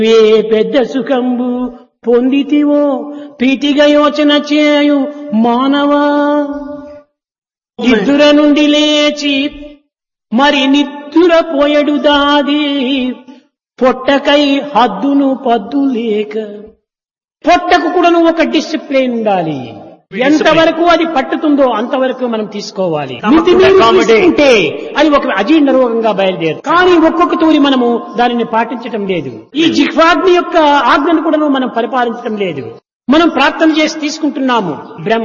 ఏ పెద్ద సుఖంబు పొందితివో పీటిగా యోచన చేయు మానవా నిద్దుర నుండి లేచి మరి నిద్దుర పోయడు దాది పొట్టకై హద్దును పద్దు లేక పొట్టకు కూడా నువ్వు ఒక డిసిప్లిన్ ఉండాలి ఎంతవరకు అది పట్టుతుందో అంతవరకు మనం తీసుకోవాలి Come up to మితిమీరి accommodate. తీసుకుంటే అది ఒక అజీర్ణ రోగంగా బయలుదేరు కానీ ఒక్కొక్క తూరి మనము దానిని పాటించటం లేదు ఈ జిహ్వాగ్ని యొక్క ఆజ్ఞను కూడా మనం పరిపాలించటం లేదు మనం ప్రార్థన చేసి తీసుకుంటున్నాము బ్రహ్మ